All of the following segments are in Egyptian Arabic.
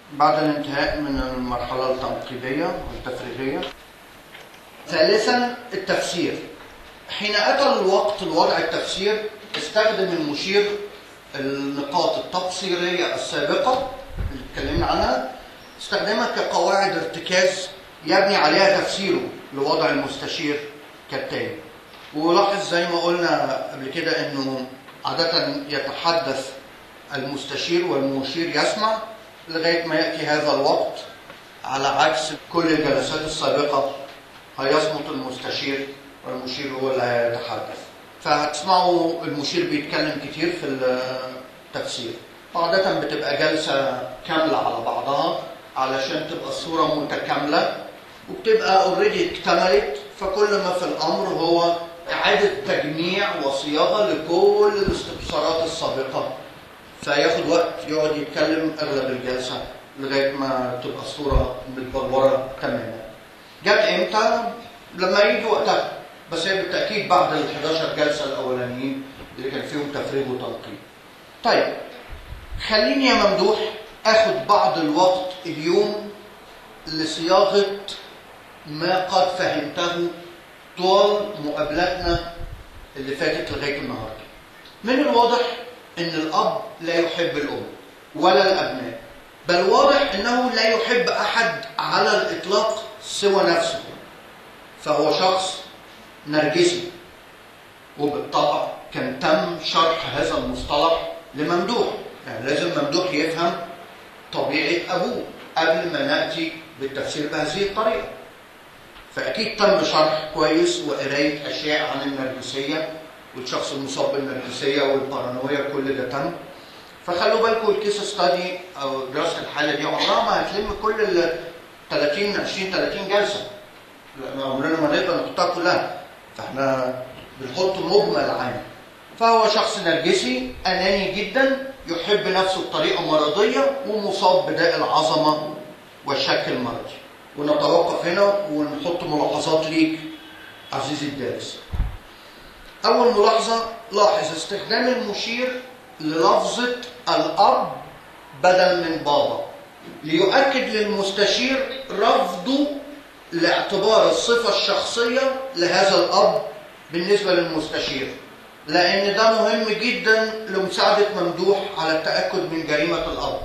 بعد الانتهاء من المرحلة التنقيبية والتفريغية ثالثا التفسير حين أتى الوقت لوضع التفسير استخدم المشير النقاط التفصيلية السابقة اللي اتكلمنا عنها استخدمها كقواعد ارتكاز يبني عليها تفسيره لوضع المستشير كالتالي ولاحظ زي ما قلنا قبل كده انه عادة يتحدث المستشير والمشير يسمع لغاية ما يأتي هذا الوقت على عكس كل الجلسات السابقة هيصمت المستشير والمشير هو اللي هيتحدث فهتسمعوا المشير بيتكلم كتير في التفسير عادة بتبقى جلسة كاملة على بعضها علشان تبقى الصورة متكاملة وبتبقى اوريدي اكتملت فكل ما في الأمر هو إعادة تجميع وصياغة لكل الاستفسارات السابقة فياخد وقت يقعد يتكلم أغلب الجلسة لغاية ما تبقى الصورة متبلورة تماما جت امتى؟ لما يجي وقتها بس هي بالتأكيد بعد ال 11 جلسة الأولانيين اللي كان فيهم تفريغ وتنقيب. طيب خليني يا ممدوح آخد بعض الوقت اليوم لصياغة ما قد فهمته طوال مقابلاتنا اللي فاتت لغاية النهاردة. من الواضح إن الأب لا يحب الأم ولا الأبناء بل واضح أنه لا يحب أحد على الإطلاق سوى نفسه فهو شخص نرجسي وبالطبع كان تم شرح هذا المصطلح لممدوح يعني لازم ممدوح يفهم طبيعة أبوه قبل ما نأتي بالتفسير بهذه الطريقة فأكيد تم شرح كويس وقراية أشياء عن النرجسية والشخص المصاب بالنرجسية والبارانويا كل ده تم فخلوا بالكم الكيس ستادي أو دراسة الحالة دي عمرها ما هتلم كل ال 30 20 30 جلسة لأن عمرنا ما نقدر نحطها كلها فاحنا بنحط مجمل عام فهو شخص نرجسي أناني جدا يحب نفسه بطريقة مرضية ومصاب بداء العظمة والشك المرضي ونتوقف هنا ونحط ملاحظات ليك عزيزي الدارس أول ملاحظة لاحظ استخدام المشير للفظة الأب بدل من بابا ليؤكد للمستشير رفضه لاعتبار الصفة الشخصية لهذا الأب بالنسبة للمستشير لأن ده مهم جدا لمساعدة ممدوح على التأكد من جريمة الأب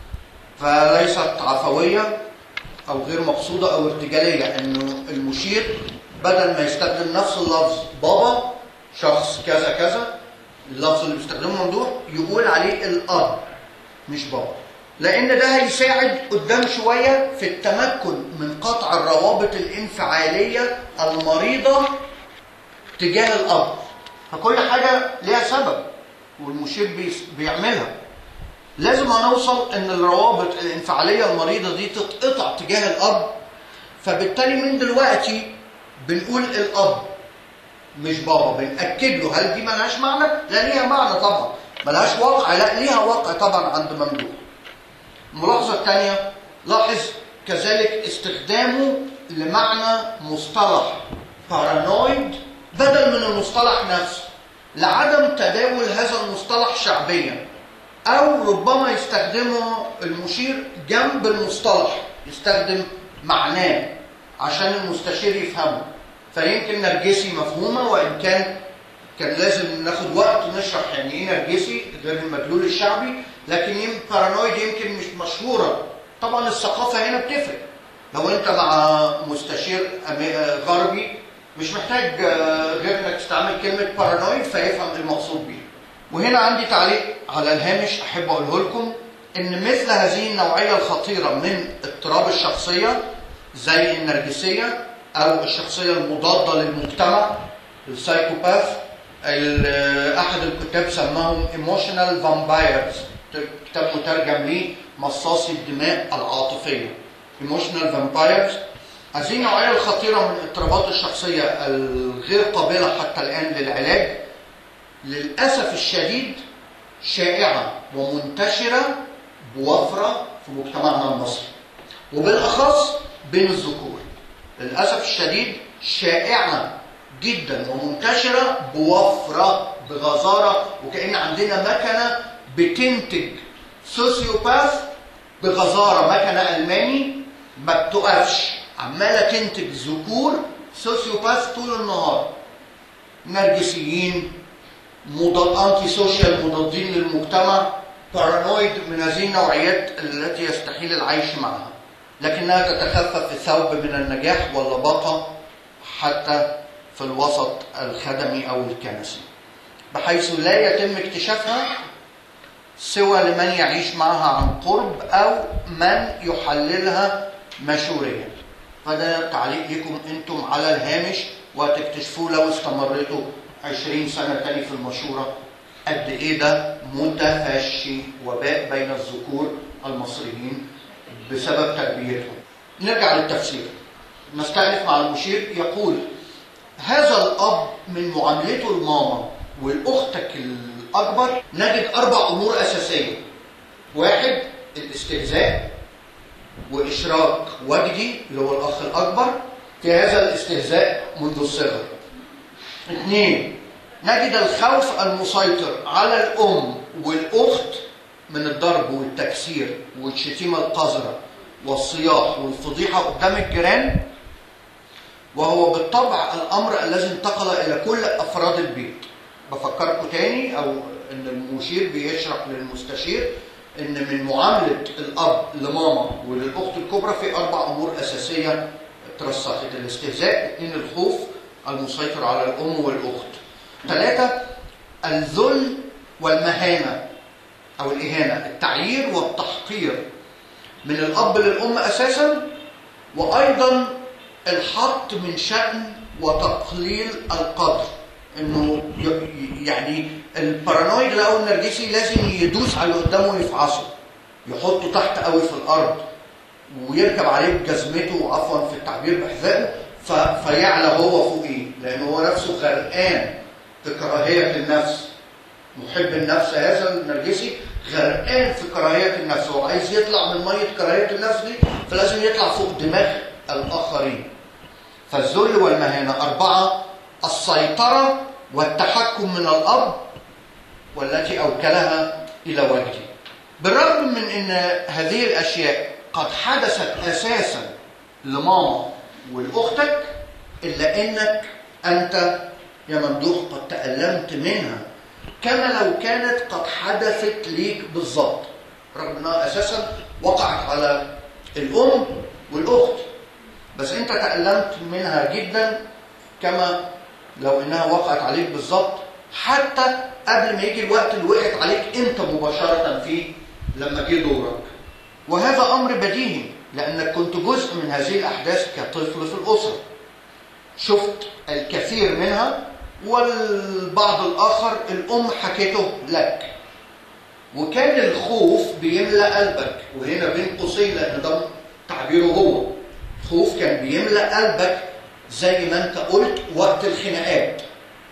فليست عفوية أو غير مقصودة أو ارتجالية إنه المشير بدل ما يستخدم نفس اللفظ بابا شخص كذا كذا اللفظ اللي بيستخدمه ممدوح يقول عليه الأب مش بابا لأن ده هيساعد قدام شوية في التمكن من قطع الروابط الانفعالية المريضة تجاه الأب فكل حاجة ليها سبب والمشير بيعملها لازم نوصل ان الروابط الانفعالية المريضة دي تتقطع تجاه الأب فبالتالي من دلوقتي بنقول الأب مش بابا بنأكد له هل دي ملهاش معنى؟ لا ليها معنى طبعا ملهاش واقع لا ليها واقع طبعا عند ممدوح الملاحظة الثانية لاحظ كذلك استخدامه لمعنى مصطلح بارانويد بدل من المصطلح نفسه لعدم تداول هذا المصطلح شعبيا أو ربما يستخدمه المشير جنب المصطلح يستخدم معناه عشان المستشير يفهمه فيمكن نرجسي مفهومة وإن كان كان لازم ناخد وقت نشرح يعني ايه نرجسي غير المدلول الشعبي لكن يمكن بارانويد يمكن مش مشهورة طبعا الثقافة هنا بتفرق لو انت مع مستشير غربي مش محتاج غير انك تستعمل كلمة بارانويد فيفهم المقصود بيه وهنا عندي تعليق على الهامش احب اقوله لكم ان مثل هذه النوعية الخطيرة من اضطراب الشخصية زي النرجسية او الشخصية المضادة للمجتمع السايكوباث احد الكتاب سماهم ايموشنال فامبايرز كتاب مترجم ليه مصاصي الدماء العاطفيه ايموشنال فامبايرز هذه النوعيه الخطيره من اضطرابات الشخصيه الغير قابله حتى الان للعلاج للاسف الشديد شائعه ومنتشره بوفره في مجتمعنا المصري وبالاخص بين الذكور للاسف الشديد شائعه جدا ومنتشرة بوفرة بغزارة وكأن عندنا مكنة بتنتج سوسيوباث بغزاره مكنه الماني ما بتقفش عماله تنتج ذكور سوسيوباث طول النهار نرجسيين مضاد انتي سوشيال مضادين للمجتمع بارانويد من هذه النوعيات التي يستحيل العيش معها لكنها تتخفف في ثوب من النجاح واللباقه حتى في الوسط الخدمي او الكنسي بحيث لا يتم اكتشافها سوى لمن يعيش معها عن قرب او من يحللها مشوريا فده تعليق لكم انتم على الهامش وهتكتشفوه لو استمرتوا 20 سنه تاني في المشوره قد ايه ده متفشي وباء بين الذكور المصريين بسبب تربيتهم. نرجع للتفسير. نستأنف مع المشير يقول هذا الاب من معاملته الماما والاختك الاكبر نجد اربع امور اساسيه. واحد الاستهزاء واشراك وجدي اللي هو الاخ الاكبر في هذا الاستهزاء منذ الصغر. اثنين نجد الخوف المسيطر على الام والاخت من الضرب والتكسير والشتيمه القذره والصياح والفضيحه قدام الجيران وهو بالطبع الامر الذي انتقل الى كل افراد البيت بفكركم تاني او ان المشير بيشرح للمستشير ان من معامله الاب لماما وللاخت الكبرى في اربع امور اساسيه ترسخت الاستهزاء اثنين الخوف المسيطر على الام والاخت ثلاثه الذل والمهانه او الاهانه التعيير والتحقير من الاب للام اساسا وايضا الحط من شان وتقليل القدر انه يعني البارانويد او النرجسي لازم يدوس على اللي قدامه ويفعصه يحطه تحت قوي في الارض ويركب عليه بجزمته عفوا في التعبير بحذائه فيعلى هو فوقيه لان هو نفسه غرقان في كراهيه النفس محب النفس هذا النرجسي غرقان في كراهيه النفس هو عايز يطلع من ميه كراهيه النفس دي فلازم يطلع فوق دماغ الاخرين فالذل والمهانه اربعه السيطره والتحكم من الاب والتي اوكلها الى وجهي بالرغم من ان هذه الاشياء قد حدثت اساسا لماما ولاختك الا انك انت يا ممدوح قد تالمت منها كما لو كانت قد حدثت ليك بالظبط رغم انها اساسا وقعت على الام والاخت بس انت تالمت منها جدا كما لو انها وقعت عليك بالظبط حتى قبل ما يجي الوقت اللي وقعت عليك انت مباشره فيه لما جه دورك وهذا امر بديهي لانك كنت جزء من هذه الاحداث كطفل في الاسره شفت الكثير منها والبعض الآخر الأم حكيته لك وكان الخوف بيملأ قلبك وهنا بين قوسين لأن ده تعبيره هو خوف كان بيملأ قلبك زي ما أنت قلت وقت الخناقات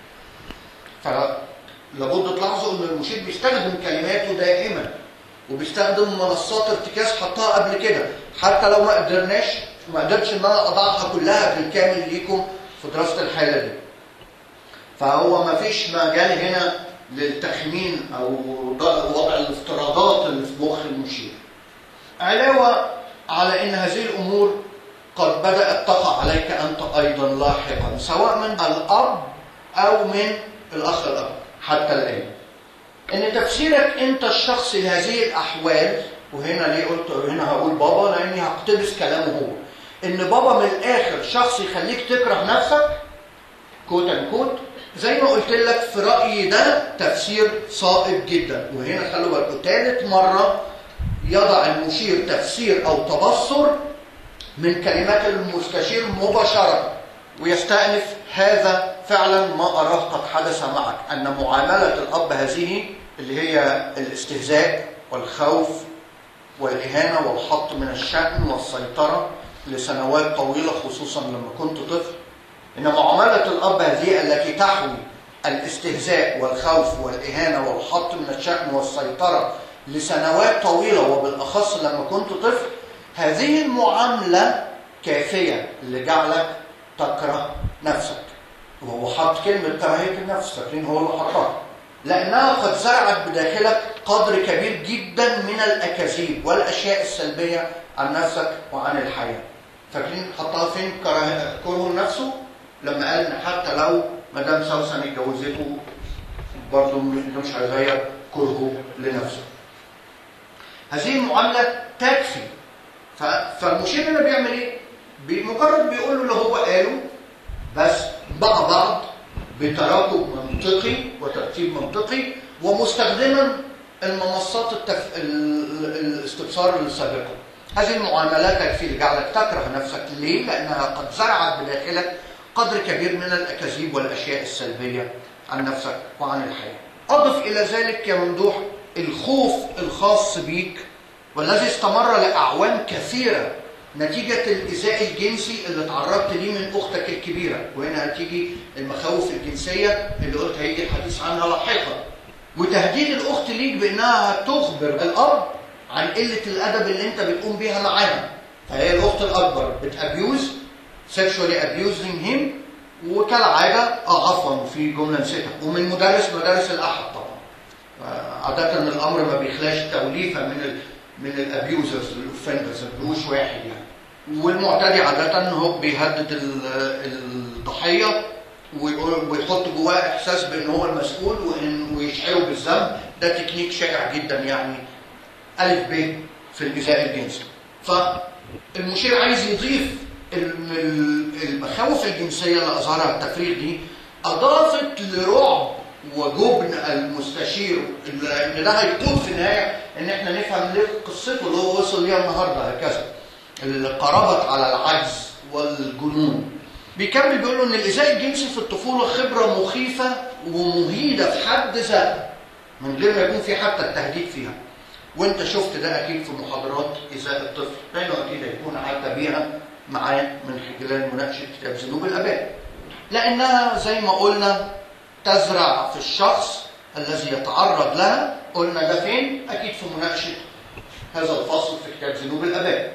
فلابد تلاحظوا أن المشير بيستخدم كلماته دائما وبيستخدم منصات ارتكاز حطها قبل كده حتى لو ما قدرناش ما قدرتش ان انا اضعها كلها بالكامل ليكم في دراسه الحاله دي فهو ما فيش مجال هنا للتخمين او وضع الافتراضات اللي في مخ المشير. علاوه على ان هذه الامور قد بدات تقع عليك انت ايضا لاحقا سواء من الاب او من الاخ الاب حتى الان. ان تفسيرك انت الشخصي لهذه الاحوال وهنا ليه قلت هنا هقول بابا لاني هقتبس كلامه هو. ان بابا من الاخر شخص يخليك تكره نفسك كوت ان كوت زي ما قلت لك في رأيي ده تفسير صائب جدا وهنا خلوا بالكم ثالث مرة يضع المشير تفسير أو تبصر من كلمات المستشير مباشرة ويستأنف هذا فعلا ما أراه قد حدث معك أن معاملة الأب هذه اللي هي الاستهزاء والخوف والإهانة والحط من الشأن والسيطرة لسنوات طويلة خصوصا لما كنت طفل إن معاملة الأب هذه التي تحوي الاستهزاء والخوف والإهانة والحط من الشأن والسيطرة لسنوات طويلة وبالأخص لما كنت طفل هذه المعاملة كافية لجعلك تكره نفسك وهو حط كلمة كراهية النفس فاكرين هو اللي حطها لأنها قد زرعت بداخلك قدر كبير جدا من الأكاذيب والأشياء السلبية عن نفسك وعن الحياة فاكرين حطها فين كره كره نفسه لما قال إن حتى لو مدام سوسن اتجوزته برضه ده مش هيغير كرهه لنفسه هذه المعاملة تكفي ف- فالمشير هنا بيعمل ايه؟ بمجرد بيقول له اللي هو قاله بس مع بعض بتراكب منطقي وترتيب منطقي ومستخدما المنصات التف... ال- الاستبصار السابقة هذه المعاملات تكفي لجعلك تكره نفسك ليه؟ لأنها قد زرعت بداخلك قدر كبير من الأكاذيب والأشياء السلبية عن نفسك وعن الحياة أضف إلى ذلك يا ممدوح الخوف الخاص بيك والذي استمر لأعوام كثيرة نتيجة الإيذاء الجنسي اللي تعرضت ليه من أختك الكبيرة وهنا هتيجي المخاوف الجنسية اللي قلت هيجي الحديث عنها لاحقا وتهديد الأخت ليك بأنها تخبر الأب عن قلة الأدب اللي أنت بتقوم بيها معاها فهي الأخت الأكبر بتأبيوز sexually abusing him وكالعادة اه عفوا في جملة نسيتها ومن مدرس مدارس الأحد طبعا آه، عادة الأمر ما بيخلاش توليفة من ال من الابيوزرز الاوفندرز مش واحد يعني والمعتدي عادة هو بيهدد ال- الضحية ويقول- ويحط جواه احساس بان هو المسؤول وإن ويشعره بالذنب ده تكنيك شائع جدا يعني الف ب في الايذاء الجنسي فالمشير عايز يضيف ال- ال- المخاوف الجنسيه اللي اظهرها التفريغ دي اضافت لرعب وجبن المستشير اللي- ان ده هيقود في النهايه ان احنا نفهم ليه قصته اللي هو وصل ليها النهارده هكذا اللي قربت على العجز والجنون بيكمل بيقول له ان الايذاء الجنسي في الطفوله خبره مخيفه ومهيده في حد ذاتها من غير ما يكون في حتى التهديد فيها وانت شفت ده اكيد في محاضرات ايذاء الطفل لانه اكيد هيكون عدى بيها معاه من خلال مناقشه كتاب ذنوب الاباء لانها زي ما قلنا تزرع في الشخص الذي يتعرض لها قلنا ده فين اكيد في مناقشه هذا الفصل في كتاب ذنوب الاباء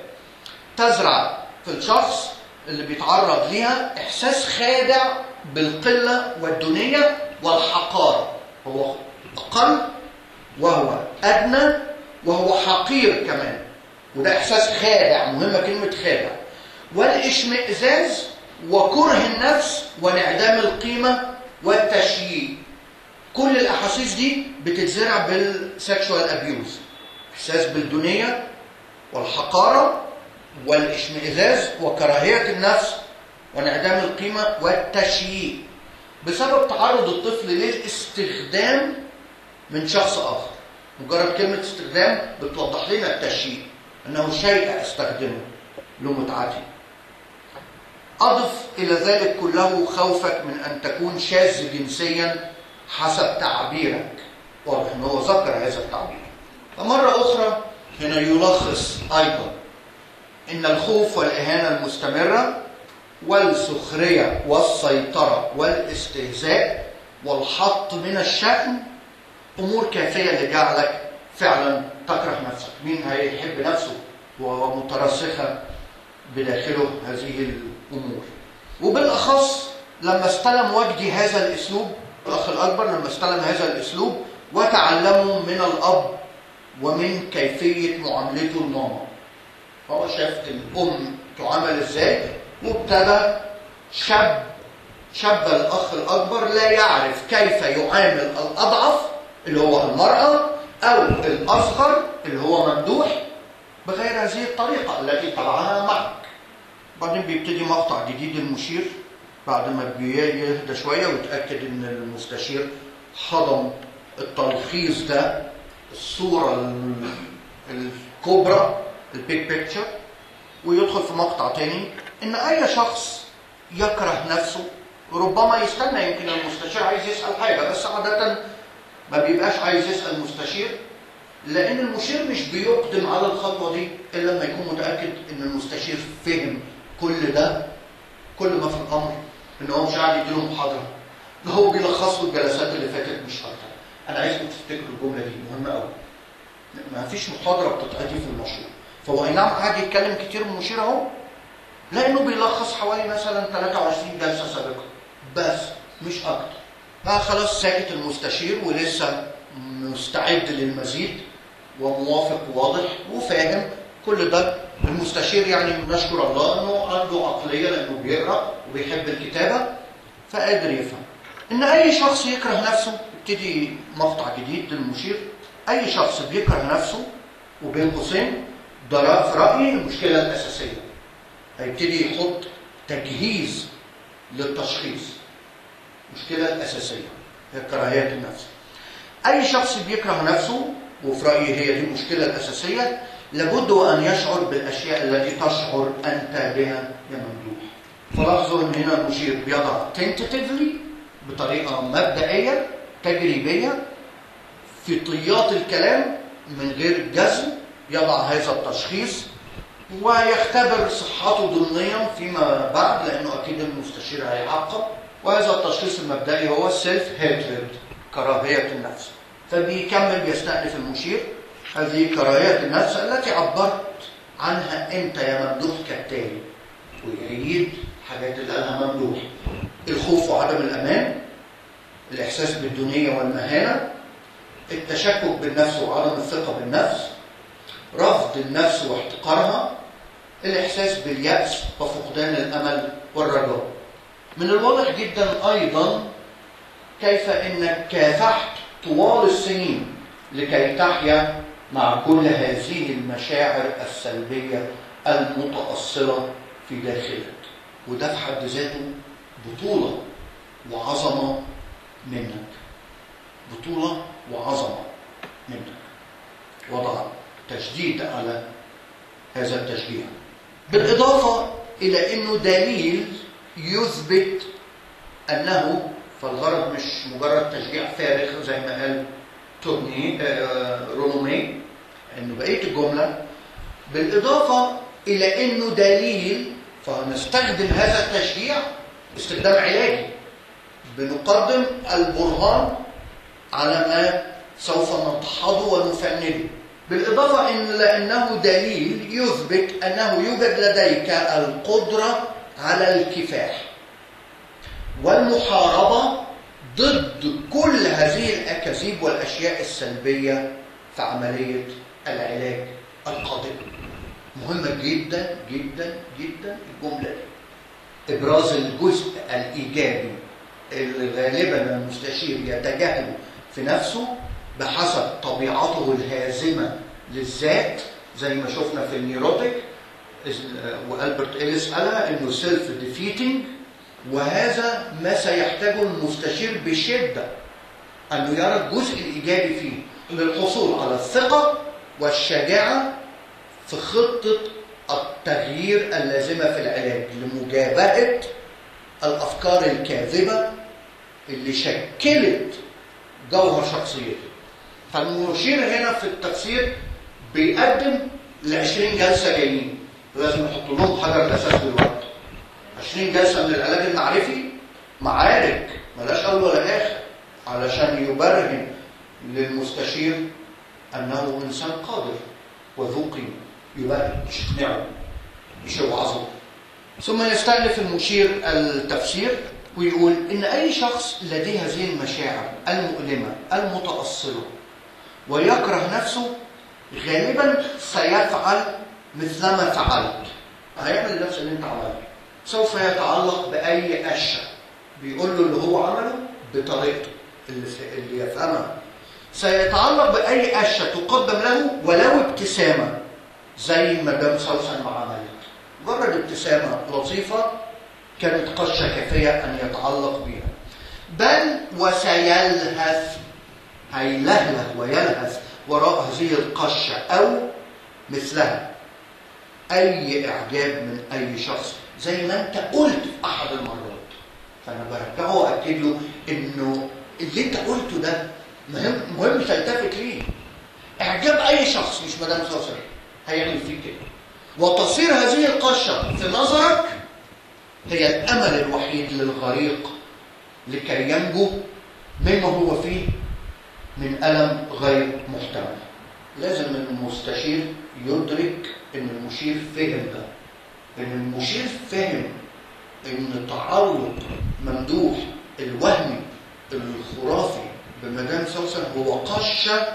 تزرع في الشخص اللي بيتعرض ليها احساس خادع بالقله والدونيه والحقاره هو اقل وهو ادنى وهو حقير كمان وده احساس خادع مهمه كلمه خادع والاشمئزاز وكره النفس وانعدام القيمه والتشييع كل الاحاسيس دي بتتزرع بالسكشوال ابيوز احساس بالدونيه والحقاره والاشمئزاز وكراهيه النفس وانعدام القيمه والتشييع بسبب تعرض الطفل للاستخدام من شخص اخر مجرد كلمه استخدام بتوضح لنا التشييع انه شيء استخدمه لمتعتي أضف إلى ذلك كله خوفك من أن تكون شاذ جنسيا حسب تعبيرك واضح أنه هو ذكر هذا التعبير فمرة أخرى هنا يلخص أيضا إن الخوف والإهانة المستمرة والسخرية والسيطرة والاستهزاء والحط من الشأن أمور كافية لجعلك فعلا تكره نفسك مين هيحب نفسه ومترسخة بداخله هذه الأمور وبالأخص لما استلم وجدي هذا الأسلوب الأخ الأكبر لما استلم هذا الأسلوب وتعلمه من الأب ومن كيفية معاملته لماما هو شاف الأم تعامل إزاي وابتدى شاب شاب الأخ الأكبر لا يعرف كيف يعامل الأضعف اللي هو المرأة أو الأصغر اللي هو ممدوح بغير هذه الطريقة التي طبعها معك بعدين بيبتدي مقطع جديد المشير بعد ما بيهدى شوية ويتأكد إن المستشير حضن التلخيص ده الصورة ال- الكبرى البيج بيكتشر ويدخل في مقطع تاني إن أي شخص يكره نفسه ربما يستنى يمكن المستشير عايز يسأل حاجة بس عادة ما بيبقاش عايز يسأل المستشير لأن المشير مش بيقدم على الخطوة دي إلا لما يكون متأكد إن المستشير فهم كل ده كل ما في الأمر إن هو مش قاعد يديله محاضرة ده هو بيلخص له الجلسات اللي فاتت مش أكتر أنا عايزكم تفتكروا الجملة دي مهمة قوي ما فيش محاضرة بتتأتي في المشروع فهو أي نعم قاعد يتكلم كتير المشير أهو لأنه بيلخص حوالي مثلا 23 جلسة سابقة بس مش أكتر فخلاص ساكت المستشير ولسه مستعد للمزيد وموافق واضح وفاهم كل ده المستشير يعني نشكر الله انه عنده عقليه لانه بيقرا وبيحب الكتابه فقادر يفهم ان اي شخص يكره نفسه يبتدي مقطع جديد للمشير اي شخص بيكره نفسه وبين قوسين ده في رايي المشكله الاساسيه هيبتدي يحط تجهيز للتشخيص المشكله الاساسيه هي كراهيه النفس اي شخص بيكره نفسه وفي رايي هي دي المشكله الاساسيه لابد وان يشعر بالاشياء التي تشعر انت بها يا ممدوح فلاحظوا ان هنا المشير بيضع tentatively بطريقه مبدئيه تجريبيه في طيات الكلام من غير جزم يضع هذا التشخيص ويختبر صحته ضمنيا فيما بعد لانه اكيد المستشير هيعقب وهذا التشخيص المبدئي هو السيلف هيترد كراهيه النفس فبيكمل بيستأنف المشير هذه كراهيه النفس التي عبرت عنها انت يا ممدوح كالتالي ويعيد حاجات اللي قالها ممدوح الخوف وعدم الامان الاحساس بالدونيه والمهانه التشكك بالنفس وعدم الثقه بالنفس رفض النفس واحتقارها الاحساس بالياس وفقدان الامل والرجاء من الواضح جدا ايضا كيف انك كافحت طوال السنين لكي تحيا مع كل هذه المشاعر السلبيه المتاصله في داخلك وده في حد ذاته بطوله وعظمه منك بطوله وعظمه منك وضع تشديد على هذا التشجيع بالإضافة إلى أنه دليل يثبت أنه فالغرض مش مجرد تشجيع فارغ زي ما قال تورني آه رونومي أنه بقية الجملة بالإضافة إلى أنه دليل فنستخدم هذا التشجيع استخدام علاجي بنقدم البرهان على ما سوف نضحضه ونفنده بالإضافة إن لأنه دليل يثبت أنه يوجد لديك القدرة على الكفاح والمحاربة ضد كل هذه الأكاذيب والأشياء السلبية في عملية العلاج القادمة مهمة جدا جدا جدا الجملة دي إبراز الجزء الإيجابي اللي غالبا المستشير يتجاهله في نفسه بحسب طبيعته الهازمة للذات زي ما شفنا في النيروتيك والبرت إليس قالها انه سيلف ديفيتنج وهذا ما سيحتاجه المستشير بشدة انه يرى الجزء الايجابي فيه للحصول على الثقة والشجاعة في خطة التغيير اللازمة في العلاج لمجابهة الأفكار الكاذبة اللي شكلت جوهر شخصيته فالمشير هنا في التفسير بيقدم ل 20 جلسه جايين لازم نحط لهم حجر الاساس دلوقتي 20 جلسه من العلاج المعرفي معارك ملاش اول ولا اخر علشان يبرهن للمستشير انه انسان قادر وذو قيمه يبرهن مش يقنعه مش يوعظه ثم يستألف المشير التفسير ويقول إن أي شخص لديه هذه المشاعر المؤلمة المتأصلة ويكره نفسه غالبا سيفعل مثلما فعلت هيعمل نفس اللي انت عملته سوف يتعلق بأي أشياء بيقول له اللي هو عمله بطريقته اللي, اللي يفهمها سيتعلق بأي أشياء تقدم له ولو ابتسامة زي ما دام سوسن ما عملت مجرد ابتسامة لطيفة كانت قشة كافية أن يتعلق بها بل وسيلهث هيلهلث ويلهث وراء هذه القشة أو مثلها أي إعجاب من أي شخص زي ما أنت قلت في أحد المرات فأنا برجعه وأكد له إنه اللي أنت قلته ده مهم مهم تلتفت ليه إعجاب أي شخص مش مدام سوسن هيعمل فيك كده وتصير هذه القشة في نظرك هي الأمل الوحيد للغريق لكي ينجو مما هو فيه من ألم غير محتمل لازم المستشير يدرك ان المشير فهم ده ان المشير فهم ان تعرض ممدوح الوهمي الخرافي بمدام سوسن هو قشة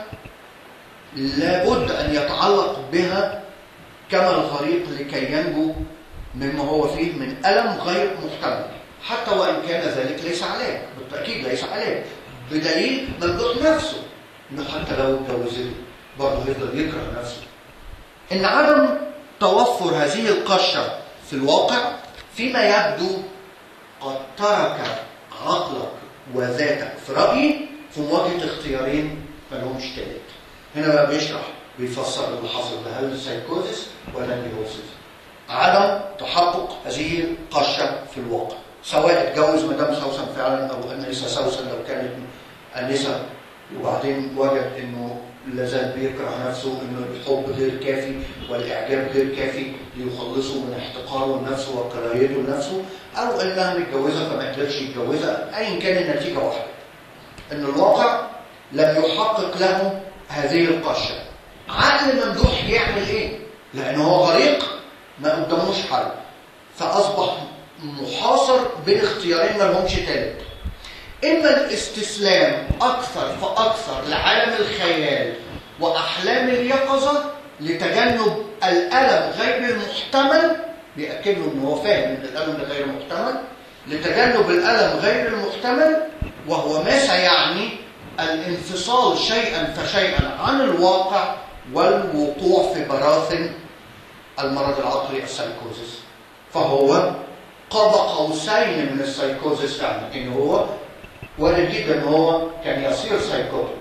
لابد أن يتعلق بها كما الغريق لكي ينجو مما هو فيه من ألم غير محتمل حتى وإن كان ذلك ليس علاج بالتأكيد ليس علاج بدليل ممدوح نفسه إنه حتى لو اتجوزته برضه يفضل يكره نفسه إن عدم توفر هذه القشة في الواقع فيما يبدو قد ترك عقلك وذاتك في رأيي في مواجهة اختيارين ما لهمش تالت هنا بقى بيشرح بيفسر اللي حصل ده هل سايكوزيس ولا نيروسيس عدم تحقق هذه القشة في الواقع سواء اتجوز مدام سوسن فعلا او انسه سوسن لو كانت انسه وبعدين وجد انه لازال بيكره نفسه انه الحب غير كافي والاعجاب غير كافي ليخلصه من احتقاره لنفسه وكراهيته لنفسه او انها متجوزه فما قدرش يتجوزها ايا كان النتيجه واحده ان الواقع لم يحقق له هذه القشه عقل ممدوح يعمل ايه لان هو غريق ما قداموش حل فاصبح محاصر بين اختيارين ما لهمش تالت اما الاستسلام اكثر فاكثر لعالم الخيال واحلام اليقظه لتجنب الالم غير المحتمل بياكد له ان هو فاهم ان الالم ده غير محتمل لتجنب الالم غير المحتمل وهو ما سيعني الانفصال شيئا فشيئا عن الواقع والوقوع في براثن المرض العقلي السايكوزيس فهو قاب قوسين من السايكوزيس فعلا ان هو وارد جدا ان هو كان يصير سايكوتيك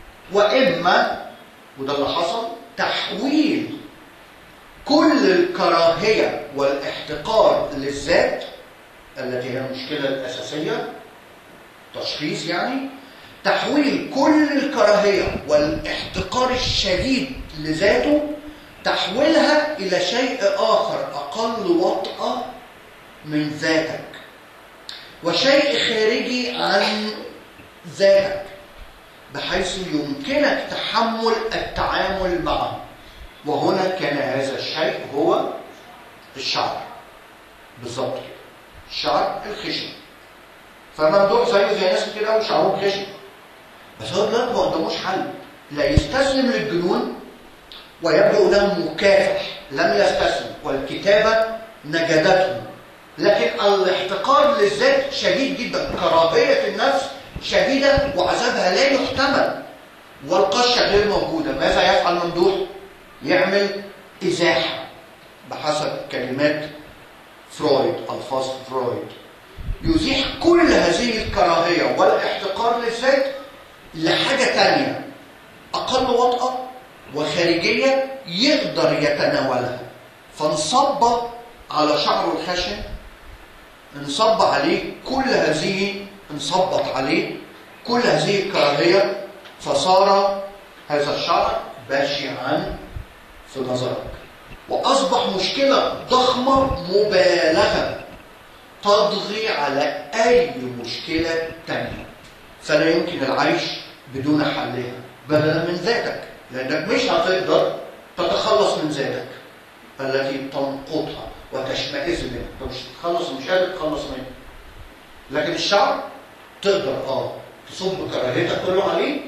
واما وده اللي حصل تحويل كل الكراهيه والاحتقار للذات التي هي المشكله الاساسيه تشخيص يعني تحويل كل الكراهيه والاحتقار الشديد لذاته تحويلها الى شيء اخر اقل وطأه من ذاتك وشيء خارجي عن ذاتك بحيث يمكنك تحمل التعامل معه وهنا كان هذا الشيء هو الشعر بالظبط كده الشعر الخشن فممدوح زيه زي ناس كده وشعره خشن بس هو دلوقتي ما قداموش حل لا يستسلم للجنون ويبدو له مكافح لم يستسلم والكتابه نجدته لكن الاحتقار للذات شديد جدا كراهيه النفس شديده وعذابها لا يحتمل والقشه غير موجوده ماذا يفعل ممدوح يعمل ازاحه بحسب كلمات فرويد الفاظ فرويد يزيح كل هذه الكراهيه والاحتقار للذات لحاجه تانية اقل وطأه وخارجيه يقدر يتناولها فانصب على شعره الخشن انصب عليه كل هذه انصبت عليه كل هذه الكراهية فصار هذا الشعر بشعا في نظرك وأصبح مشكلة ضخمة مبالغة تضغي على أي مشكلة تانية فلا يمكن العيش بدون حلها بدلا من ذاتك لأنك مش هتقدر تتخلص من ذاتك التي تنقضها وتشمئز منها انت مش تتخلص مش قادر تتخلص منها لكن الشعر تقدر اه تصب كراهيتك كله عليه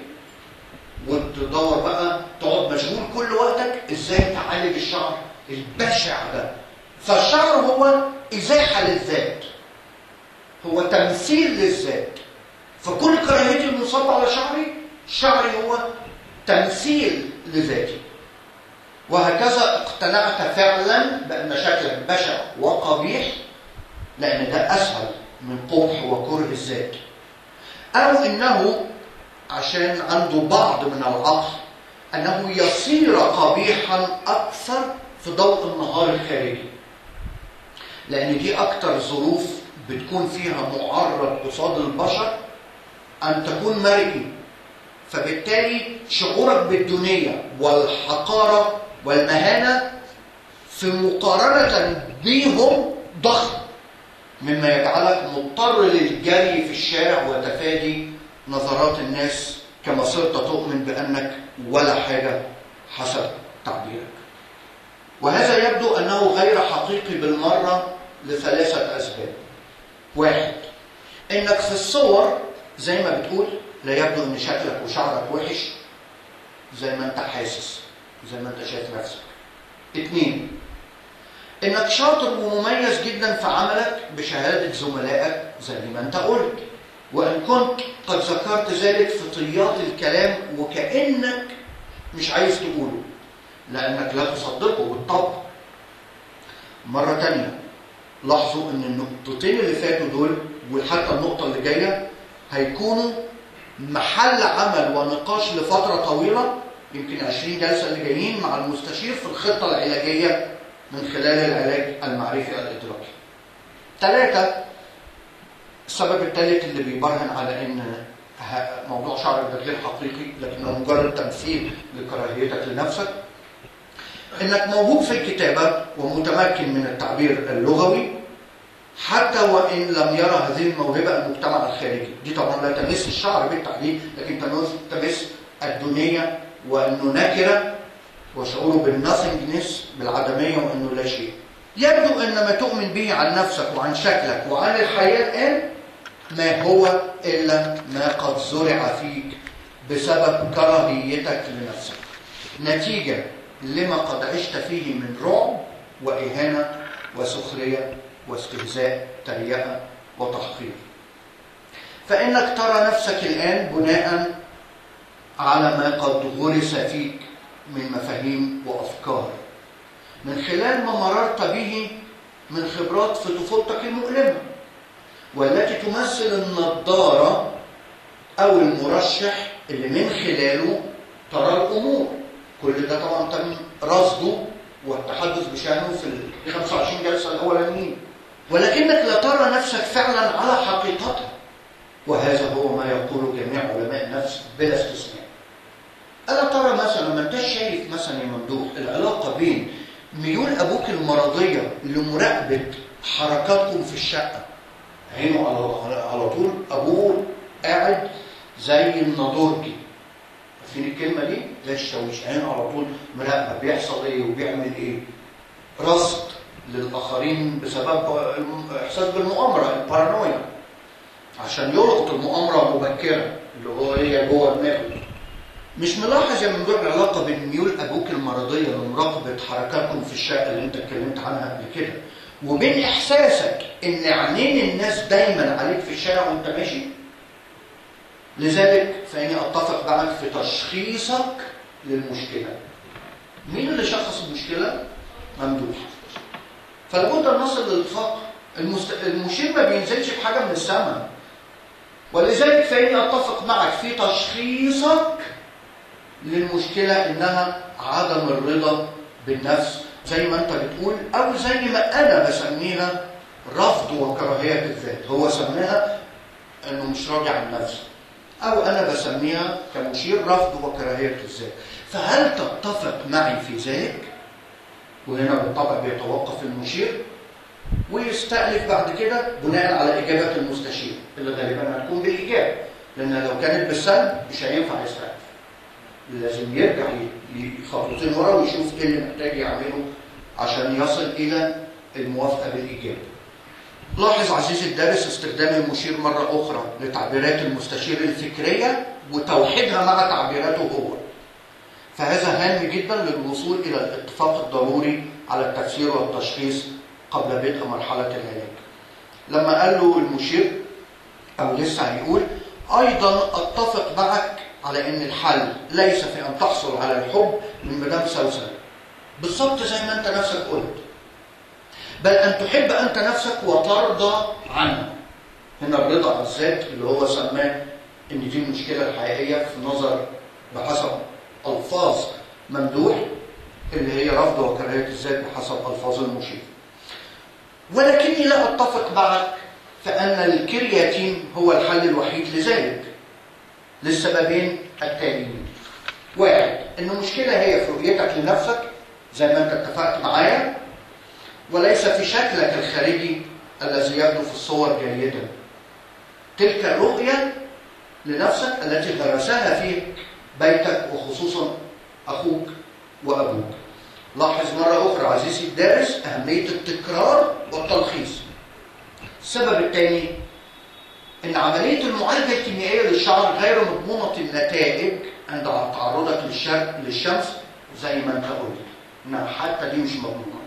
وتدور بقى تقعد مشغول كل وقتك ازاي تعالج الشعر البشع ده فالشعر هو ازاحه للذات هو تمثيل للذات فكل كراهيتي المصابه على شعري شعري هو تمثيل لذاتي وهكذا اقتنعت فعلا بأن شكلك بشع وقبيح لأن ده أسهل من قبح وكره الذات أو إنه عشان عنده بعض من العقل أنه يصير قبيحا أكثر في ضوء النهار الخارجي لأن دي أكثر ظروف بتكون فيها معرض قصاد البشر أن تكون مرئي فبالتالي شعورك بالدونية والحقارة والمهانة في مقارنة بهم ضخم مما يجعلك مضطر للجري في الشارع وتفادي نظرات الناس كما صرت تؤمن بأنك ولا حاجة حسب تعبيرك وهذا يبدو أنه غير حقيقي بالمرة لثلاثة أسباب واحد إنك في الصور زي ما بتقول لا يبدو ان شكلك وشعرك وحش زي ما انت حاسس زي ما انت شايف نفسك اتنين انك شاطر ومميز جدا في عملك بشهادة زملائك زي ما انت قلت وان كنت قد ذكرت ذلك في طيات الكلام وكأنك مش عايز تقوله لانك لا تصدقه بالطبع مرة تانية لاحظوا ان النقطتين اللي فاتوا دول وحتى النقطة اللي جاية هيكونوا محل عمل ونقاش لفترة طويلة يمكن 20 جلسة اللي جايين مع المستشير في الخطة العلاجية من خلال العلاج المعرفي الإدراكي. ثلاثة السبب الثالث اللي بيبرهن على ان موضوع شعرك ده غير حقيقي لكنه مجرد تمثيل لكراهيتك لنفسك انك موهوب في الكتابة ومتمكن من التعبير اللغوي حتى وان لم يرى هذه الموهبة المجتمع الخارجي دي طبعا لا تمس الشعر بالتحديد لكن تمس الدنيا وانه نكرة وشعوره بالنثينجنس بالعدمية وانه لا شيء يبدو ان ما تؤمن به عن نفسك وعن شكلك وعن الحياة الان ما هو الا ما قد زرع فيك بسبب كراهيتك لنفسك نتيجة لما قد عشت فيه من رعب وإهانة وسخرية واستهزاء تريقة وتحقير فإنك ترى نفسك الآن بناء على ما قد غرس فيك من مفاهيم وأفكار من خلال ما مررت به من خبرات في طفولتك المؤلمة والتي تمثل النظارة أو المرشح اللي من خلاله ترى الأمور كل ده طبعا تم رصده والتحدث بشأنه في ال 25 جلسة الأولانيين ولكنك لا ترى نفسك فعلا على حقيقتها وهذا هو ما يقوله جميع علماء النفس بلا استثناء ألا ترى مثلا ما انتش شايف مثلا يا ممدوح العلاقة بين ميول أبوك المرضية لمراقبة حركاتكم في الشقة عينه على على طول أبوه قاعد زي النضورجي عارفين الكلمة دي؟ زي الشاويش عينه على طول مراقبة بيحصل إيه وبيعمل إيه رصد للآخرين بسبب إحساس بالمؤامرة البارانويا عشان يلقط المؤامرة مبكرة اللي هو هي جوه دماغه مش ملاحظ يا ممدوح العلاقة بين ميول أبوك المرضية لمراقبة حركاتكم في الشقة اللي أنت اتكلمت عنها قبل كده وبين إحساسك إن عينين الناس دايما عليك في الشارع وأنت ماشي لذلك فإني أتفق معك في تشخيصك للمشكلة مين اللي شخص المشكلة؟ ممدوح فلابد أن نصل للاتفاق المست... المشير ما بينزلش بحاجة من السماء ولذلك فإني أتفق معك في تشخيصك للمشكلة إنها عدم الرضا بالنفس زي ما أنت بتقول أو زي ما أنا بسميها رفض وكراهية الذات هو سماها إنه مش راضي عن نفسه أو أنا بسميها كمشير رفض وكراهية الذات فهل تتفق معي في ذلك؟ وهنا بالطبع بيتوقف المشير ويستألف بعد كده بناء على إجابة المستشير اللي غالبا هتكون بالإجابة لأن لو كانت بالسلب مش هينفع يستألف لازم يرجع خطوتين ورا ويشوف ايه اللي محتاج يعمله عشان يصل إلى الموافقة بالإجابة لاحظ عزيزي الدارس استخدام المشير مرة أخرى لتعبيرات المستشير الفكرية وتوحيدها مع تعبيراته هو فهذا هام جدا للوصول إلى الاتفاق الضروري على التفسير والتشخيص قبل بدء مرحلة العلاج لما قال له المشير أو لسه هيقول أيضا أتفق معك على أن الحل ليس في أن تحصل على الحب من مدام سوسن بالظبط زي ما أنت نفسك قلت بل أن تحب أنت نفسك وترضى عنها هنا الرضا عن الذات اللي هو سماه ان دي المشكله الحقيقيه في نظر بحسب الفاظ ممدوح اللي هي رفض وكراهيه الذات بحسب الفاظ المشير. ولكني لا اتفق معك فان الكرياتين هو الحل الوحيد لذلك للسببين التاليين. واحد ان المشكله هي في رؤيتك لنفسك زي ما انت اتفقت معايا وليس في شكلك الخارجي الذي يبدو في الصور جيدا. تلك الرؤيه لنفسك التي غرسها في بيتك وخصوصا أخوك وأبوك لاحظ مرة أخرى عزيزي الدارس أهمية التكرار والتلخيص السبب الثاني ان عمليه المعالجه الكيميائيه للشعر غير مضمونه النتائج عند تعرضك للشر- للشمس زي ما انت قلت انها حتى دي مش مضمونه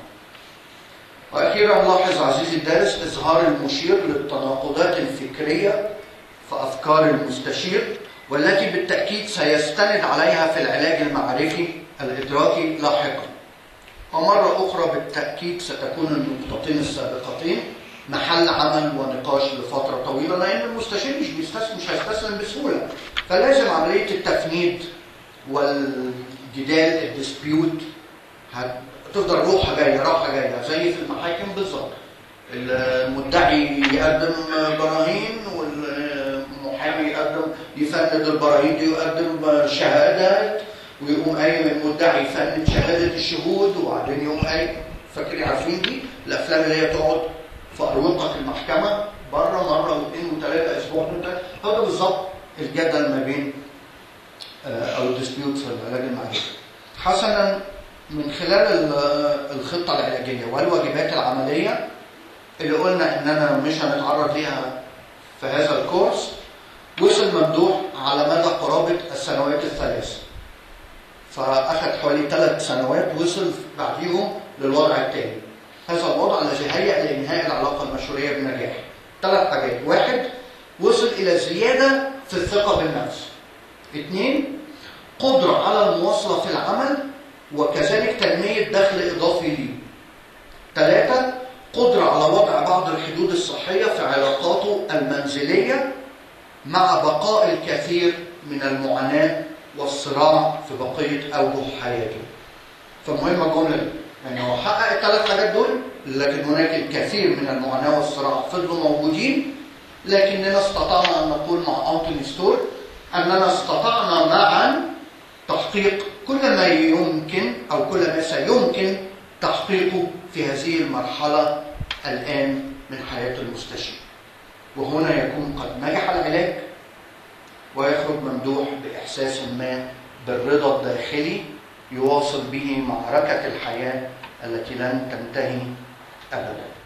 واخيرا لاحظ عزيزي الدارس اظهار المشير للتناقضات الفكريه في افكار المستشير والتي بالتاكيد سيستند عليها في العلاج المعرفي الادراكي لاحقا ومره اخرى بالتاكيد ستكون النقطتين السابقتين محل عمل ونقاش لفتره طويله لان المستشير مش بيستسلم مش هيستسلم بسهوله فلازم عمليه التفنيد والجدال الديسبيوت هتفضل روحها جايه راحه جايه زي في المحاكم بالظبط المدعي يقدم براهين والمحامي يقدم يفند البراهين دي ويقدم شهادات ويقوم قايم المدعي يفند شهاده الشهود وبعدين يقوم قايم فاكرين عارفين دي الافلام اللي هي تقعد في اروقه المحكمه بره مره واثنين وثلاثه اسبوع وثلاثه هو ده بالظبط الجدل ما بين آه، او الديسبيوت في العلاج المعرفي. حسنا من خلال ال- الخطه العلاجيه والواجبات العمليه اللي قلنا اننا مش هنتعرض ليها في هذا الكورس وصل ممدوح على مدى قرابه السنوات الثلاث. فاخذ حوالي ثلاث سنوات وصل بعديهم للوضع الثاني. هذا الوضع الذي هيأ لإنهاء العلاقة المشورية بنجاح. ثلاث حاجات، واحد وصل إلى زيادة في الثقة بالنفس. اثنين قدرة على المواصلة في العمل وكذلك تنمية دخل إضافي ليه. ثلاثة قدرة على وضع بعض الحدود الصحية في علاقاته المنزلية مع بقاء الكثير من المعاناة والصراع في بقية أوجه حياته. فمهمة الجملة دي. يعني هو حقق الثلاث حاجات دول لكن هناك الكثير من المعاناة والصراع فضلوا موجودين لكننا استطعنا أن نقول مع أنتوني ستور أننا استطعنا معا تحقيق كل ما يمكن أو كل ما سيمكن تحقيقه في هذه المرحلة الآن من حياة المستشفى وهنا يكون قد نجح العلاج ويخرج ممدوح بإحساس ما بالرضا الداخلي يواصل به معركة الحياة التي لن تنتهي أبداً